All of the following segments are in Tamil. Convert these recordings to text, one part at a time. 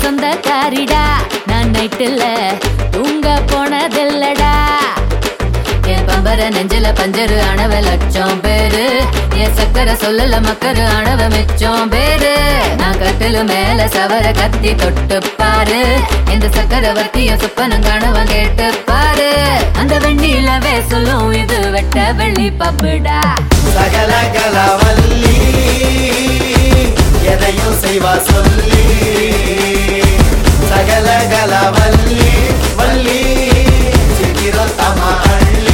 சொந்தக்காரிடா நான் நைட்டுல தூங்க போனதில்லடா என் பம்பர நெஞ்சில பஞ்சரு அணவ லட்சம் பேரு என் சக்கர சொல்லல மக்கரு அணவ மிச்சம் பேரு நான் கட்டிலு மேல சவர கத்தி தொட்டு பாரு இந்த சக்கரவர்த்திய சொப்பனம் கனவம் கேட்டு பாரு அந்த வெண்ணிலவே சொல்லும் இது வெட்ட வெள்ளி பப்புடா சகல கலவல்லி எதையும் செய்வா சொல்லி சகல கலவல்லி வள்ளி சிக்கிரோ தமா அள்ளி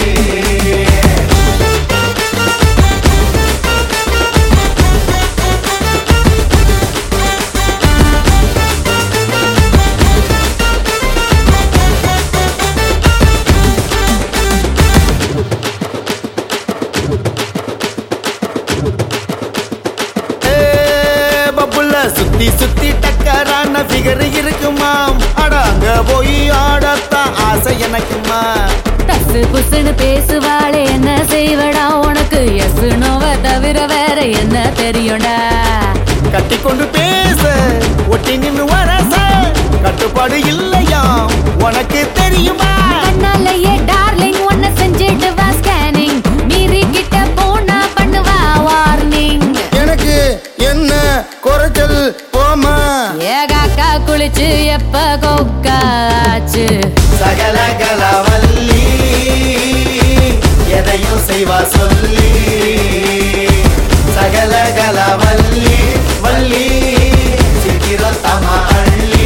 ஏ, பப்புள்ள சுத்தி சுத்தி டக்கரான ஃபிகர் இருக்குமாம் அட அங்க போய் ஆடத்தான் ஆசை எனக்குமா தசு புசுன்னு பேசுவாளே என்ன செய்வடா உனக்கு எஸ் நோவ தவிர வேற என்ன தெரியும்டா கட்டி கொண்டு பேச ஒட்டி நின்னு வரச கட்டுப்பாடு இல்லையாம் உனக்கு தெரியுமா கண்ணாலேயே டார்லிங் ஒன்ன செஞ்சிட்டு வா ஸ்கேனிங் மீறி கிட்ட போனா பண்ணுவா வார்னிங் எனக்கு என்ன குறைச்சல் போமா ஏகாக்கா குளிச்சு எப்ப கொக்காச்சு சகல கலவல்லி எதையும் செய்வா சொல்லி சகல கலவல்லி வள்ளி சிக்கிரோ தமா அள்ளி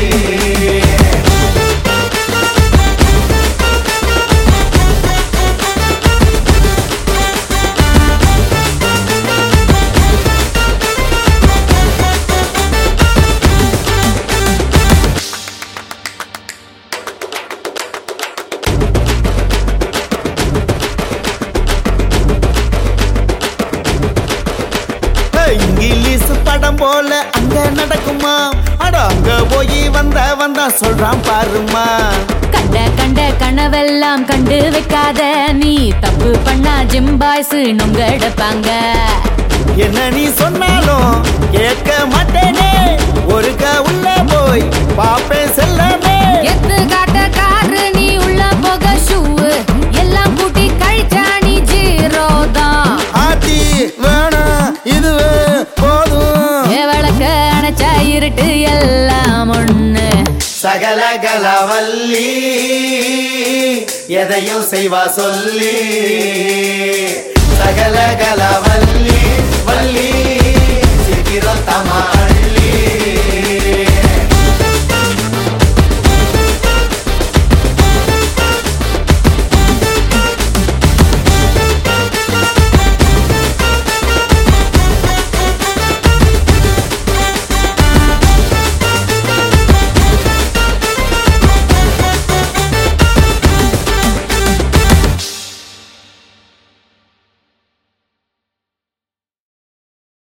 இங்கிலீஷ் படம் போல அங்க நடக்குமா அட அங்க போய் வந்த வந்தா சொல்றான் பாருமா கண்ட கண்ட கனவெல்லாம் கண்டு வைக்காத நீ தப்பு பண்ணா ஜிம் பாய்ஸ் நொங்கெடுப்பாங்க என்ன நீ சொன்னாலும் கேட்க மாட்டேனே ஒருக்க உள்ள போய் பாப்பேன் செல்லமே எத்து காட்ட காரு நீ உள்ள போக ஷூ எல்லாம் கூட்டி கழிச்சா நீ ஜீரோ தான் ஆத்தி வேணாம் இதுவே போதும் ஏ விளக்க அணைச்சா இருட்டு எல்லாம் ஒண்ணு சகல கலவல்லி எதையும் செய்வா சொல்லி சகல கலவல்லி வள்ளி சிக்கிரோ தமா அள்ளி